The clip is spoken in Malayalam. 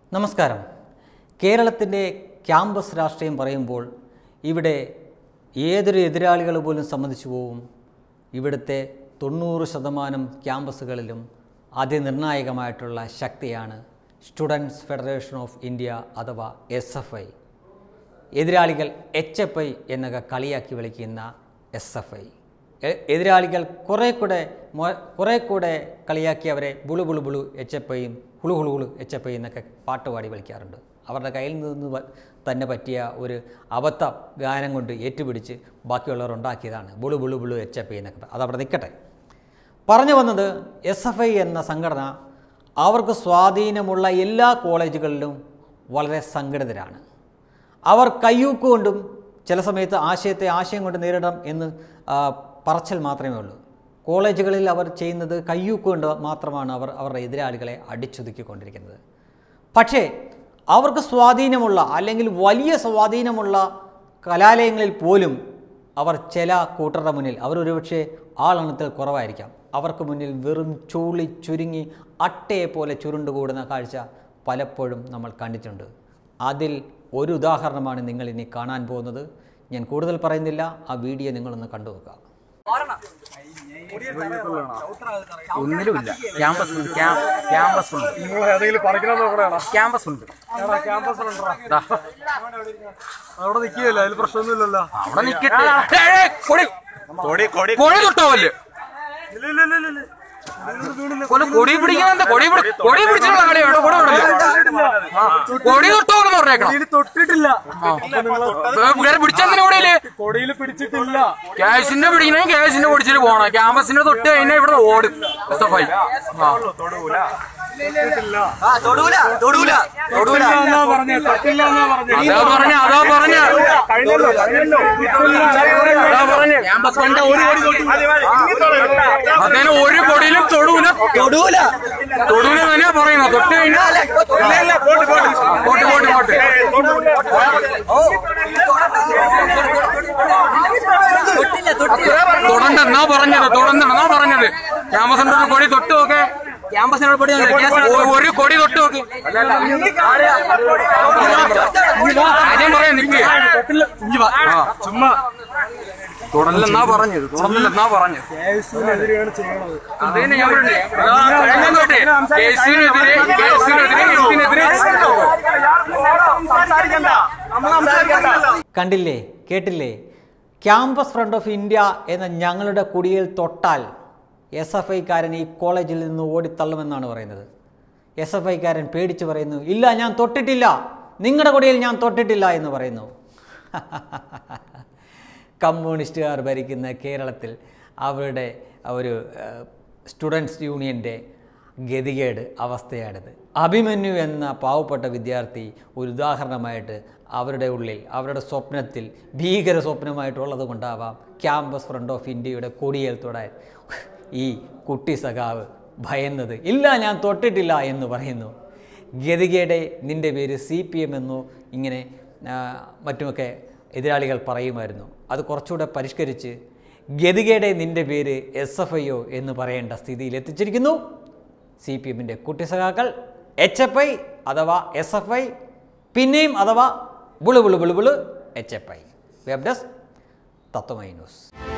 നമസ്കാരം കേരളത്തിൻ്റെ ക്യാമ്പസ് രാഷ്ട്രീയം പറയുമ്പോൾ ഇവിടെ ഏതൊരു എതിരാളികൾ പോലും സമ്മതിച്ചു പോവും ഇവിടുത്തെ തൊണ്ണൂറ് ശതമാനം ക്യാമ്പസുകളിലും അതിനിർണായകമായിട്ടുള്ള ശക്തിയാണ് സ്റ്റുഡൻസ് ഫെഡറേഷൻ ഓഫ് ഇന്ത്യ അഥവാ എസ് എഫ് ഐ എതിരാളികൾ എച്ച് എഫ് ഐ എന്നൊക്കെ കളിയാക്കി വിളിക്കുന്ന എസ് എഫ് ഐ എതിരാളികൾ കുറേ കൂടെ മൊ- കുറേ കൂടെ കളിയാക്കി അവരെ ബുളു ബുളു ബുളു എച്ച് എഫ് ഐയും ഹുളു ഹുളു ഹുളു എച്ച് എഫ് ഐ എന്നൊക്കെ പാട്ട് പാടി വിളിക്കാറുണ്ട് അവരുടെ കയ്യിൽ നിന്ന് വ- തന്നെ പറ്റിയ ഒരു അബദ്ധ ഗാനം കൊണ്ട് ഏറ്റുപിടിച്ച് ബാക്കിയുള്ളവർ ഉണ്ടാക്കിയതാണ് ബുളു ബുളു ബുളു എച്ച് എഫ് ഐ എന്നൊക്കെ അതവിടെ നിൽക്കട്ടെ പറഞ്ഞു വന്നത് എസ് എഫ് ഐ എന്ന സംഘടന അവർക്ക് സ്വാധീനമുള്ള എല്ലാ കോളേജുകളിലും വളരെ സംഘടിതരാണ് അവർ കയ്യൂക്കുകൊണ്ടും ചില സമയത്ത് ആശയത്തെ ആശയം കൊണ്ട് നേരിടാം എന്ന് ആ, പറച്ചൽ മാത്രമേ ഉള്ളൂ കോളേജുകളിൽ അവർ ചെയ്യുന്നത് കയ്യൂക്കുകൊണ്ട് മാത്രമാണ് അവർ അവരുടെ എതിരാളികളെ അടിച്ചൊതുക്കിക്കൊണ്ടിരിക്കുന്നത് പക്ഷേ അവർക്ക് സ്വാധീനമുള്ള അല്ലെങ്കിൽ വലിയ സ്വാധീനമുള്ള കലാലയങ്ങളിൽ പോലും അവർ ചില കൂട്ടരുടെ മുന്നിൽ അവർ ഒരുപക്ഷെ ആളെണ്ണത്തിൽ കുറവായിരിക്കാം അവർക്ക് മുന്നിൽ വെറും ചൂളി ചുരുങ്ങി അട്ടയെ പോലെ ചുരുണ്ടുകൂടുന്ന കാഴ്ച പലപ്പോഴും നമ്മൾ കണ്ടിട്ടുണ്ട് അതിൽ ഒരു ഉദാഹരണമാണ് നിങ്ങൾ ഇനി കാണാൻ പോകുന്നത് ഞാൻ കൂടുതൽ പറയുന്നില്ല ആ വീഡിയോ നിങ്ങളൊന്ന് കണ്ടു നോക്കുക ഒന്നിലുമില്ല ക്യാമ്പസ് ഉണ്ട് ക്യാ- ക്യാമ്പസ് ഉണ്ട് നിങ്ങൾ ഏതെങ്കിലും പറിക്കണം നോക്കണേടാ ക്യാമ്പസ് ഉണ്ട് ദാ, അവിടെ നിൽക്കുകയല്ല അതിൽ പ്രശ്നമൊന്നുമില്ലല്ലോ അവിടെ നിക്കട്ടെ ഏയ്, ഏയ്, കൊടി കൊടി കൊടി കൊടി തൊട്ടാവല്ലേ ഇല്ല ഇല്ല ഇല്ല ഇല്ല കൊല കൊടി പിടിക്കുന്ന കൊടി പിടി- കൊടി പിടിച്ചുള്ള കളിയാണ് കൊടി വിടില്ല കൊടി തൊട്ടോന്ന് പറഞ്ഞേക്കണം കൊടിയിൽ തൊട്ടിട്ടില്ല വേറെ പിടിച്ചെന്തിനു കൊടിയില് കൊടിയിൽ പിടിച്ചിട്ടില്ല ക്യാഷിന്റെ പിടിക്കണേ ക്യാഷിന്റെ പിടിച്ചിട്ട് പോണം ക്യാമ്പസിന്റെ തൊട്ട് കഴിഞ്ഞാൽ ഇവിടെ ഓടും എസ് എഫ് ഐ തൊടില്ല എന്നാ പറഞ്ഞേ തൊട്ടില്ല എന്നാ പറഞ്ഞേ അതാ പറഞ്ഞ അതാ പറഞ്ഞ കഴിഞ്ഞല്ലോ കഴിഞ്ഞല്ലോ അതാ പറഞ്ഞ അദ്ദേഹം ഒരു കൊടിയിലും തൊടൂല തൊടൂല തൊടൂല തന്നെയാ പറയുന്നത് തൊട്ട് കഴിഞ്ഞാൽ പോട്ട് പോട്ട് പോട്ട് തൊടണ്ടെന്നാ പറഞ്ഞത് തൊടണ്ടെന്നാ പറഞ്ഞത് ക്യാമ്പസിന്റെ ഒരു കൊടി തൊട്ട് നോക്കെ ക്യാമ്പസിനോട് കൊടി ഒരു കൊടി തൊട്ട് നോക്ക് ആദ്യം പറയാം നിക്ക് ആ. ചുമ്മാ തുടർന്നെന്നാ പറഞ്ഞത് തുടർന്നില്ലെന്നാ പറഞ്ഞത് കേസിനെതിരെയാണ് ചെയ്യണത് അതന്നെ ഞാൻ പറഞ്ഞത്. അതാ കഴിഞ്ഞ തൊട്ടേ കേസിനെതിരെ കേസിനെതിരെ എന്തിനെതിരെ കണ്ടില്ലേ കേട്ടില്ലേ ക്യാമ്പസ് ഫ്രണ്ട് ഓഫ് ഇന്ത്യ എന്ന ഞങ്ങളുടെ കുടിയിൽ തൊട്ടാൽ എസ് എഫ് ഐക്കാരൻ ഈ കോളേജിൽ നിന്ന് ഓടിത്തള്ളുമെന്നാണ് പറയുന്നത് എസ് എഫ് ഐക്കാരൻ പേടിച്ച് പറയുന്നു ഇല്ല ഞാൻ തൊട്ടിട്ടില്ല നിങ്ങളുടെ കുടിയിൽ ഞാൻ തൊട്ടിട്ടില്ല എന്ന് പറയുന്നു കമ്മ്യൂണിസ്റ്റുകാർ ഭരിക്കുന്ന കേരളത്തിൽ അവരുടെ ഒരു സ്റ്റുഡൻസ് യൂണിയൻ്റെ ഗതികേട് അവസ്ഥയാണിത് അഭിമന്യു എന്ന പാവപ്പെട്ട വിദ്യാർത്ഥി ഒരു ഉദാഹരണമായിട്ട് അവരുടെ ഉള്ളിൽ അവരുടെ സ്വപ്നത്തിൽ ഭീകര സ്വപ്നമായിട്ടുള്ളത് കൊണ്ടാവാം ക്യാമ്പസ് ഫ്രണ്ട് ഓഫ് ഇന്ത്യയുടെ കൊടിയേൽ തൊടാൻ ഈ കുട്ടി സഖാവ് ഭയന്നത് ഇല്ല ഞാൻ തൊട്ടിട്ടില്ല എന്ന് പറയുന്നു ഗതികേടെ നിൻ്റെ പേര് സി പി എം എന്നോ ഇങ്ങനെ ആ, മറ്റുമൊക്കെ എതിരാളികൾ പറയുമായിരുന്നു അത് കുറച്ചുകൂടെ പരിഷ്കരിച്ച് ഗതികേടെ നിൻ്റെ പേര് എസ് എഫ് ഐ ഒ എന്ന് പറയേണ്ട സ്ഥിതിയിൽ എത്തിച്ചിരിക്കുന്നു സി പി എമ്മിൻ്റെ കുട്ടിസഖാക്കൾ എച്ച് എഫ് ഐ അഥവാ എസ് എഫ് ഐ പിന്നെയും അഥവാ ബുളു ബുളു ബുളു ബുളു H F I web desk Tatwamayi news